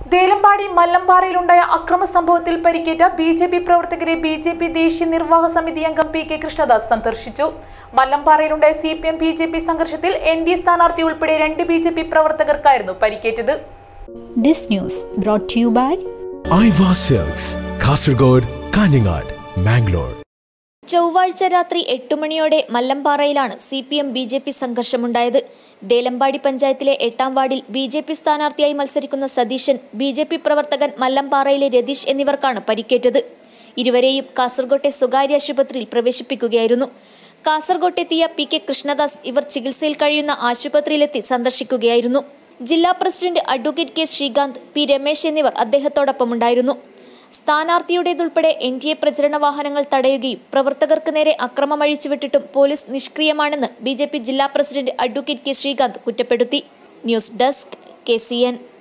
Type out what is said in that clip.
ദേലമ്പാടി മല്ലമ്പാറയിലുണ്ടായ അക്രമ സംഭവത്തിൽ പരിക്കേറ്റ ബി ജെ പി പ്രവർത്തകരെ ബി ജെ പി ദേശീയ നിർവാഹക സമിതി അംഗം പി കെ കൃഷ്ണദാസ് സന്ദർശിച്ചു മല്ലമ്പാറയിലുണ്ടായ C P M B J P സംഘർഷത്തിൽ എൻ ഡി എ സ്ഥാനാർത്ഥി ഉൾപ്പെടെ രണ്ട് ബി ജെ പി പ്രവർത്തകർക്കായിരുന്നു പരിക്കേറ്റത് This news brought to you by Aiwa sales Kasaragod Kanhangad Mangalore ചൊവ്വാഴ്ച രാത്രി എട്ട് മണിയോടെ മല്ലമ്പാറയിലാണ് C P M B J P സംഘർഷമുണ്ടായത് ദേലമ്പാടി പഞ്ചായത്തിലെ എട്ടാം വാർഡിൽ ബി ജെ പി സ്ഥാനാർത്ഥിയായി മത്സരിക്കുന്ന സതീശൻ ബി ജെ പി പ്രവർത്തകൻ മല്ലമ്പാറയിലെ രതീഷ് എന്നിവർക്കാണ് പരിക്കേറ്റത് ഇരുവരെയും കാസർകോട്ടെ സ്വകാര്യ ആശുപത്രിയിൽ പ്രവേശിപ്പിക്കുകയായിരുന്നു കാസർകോട്ടെത്തിയ പി കെ കൃഷ്ണദാസ് ഇവർ ചികിത്സയിൽ കഴിയുന്ന ആശുപത്രിയിലെത്തി സന്ദർശിക്കുകയായിരുന്നു ജില്ലാ president advocate K Srikanth P Ramesh എന്നിവർ അദ്ദേഹത്തോടൊപ്പമുണ്ടായിരുന്നു സ്ഥാനാർത്ഥിയുടേതുൾപ്പെടെ എൻ ഡി എ പ്രചരണ വാഹനങ്ങൾ തടയുകയും പ്രവർത്തകർക്ക് നേരെ അക്രമം അഴിച്ചുവിട്ടിട്ടും പോലീസ് നിഷ്ക്രിയമാണെന്ന് ബി ജെ പി ജില്ലാ പ്രസിഡന്റ് അഡ്വക്കേറ്റ് കെ ശ്രീകാന്ത് കുറ്റപ്പെടുത്തി news desk K C N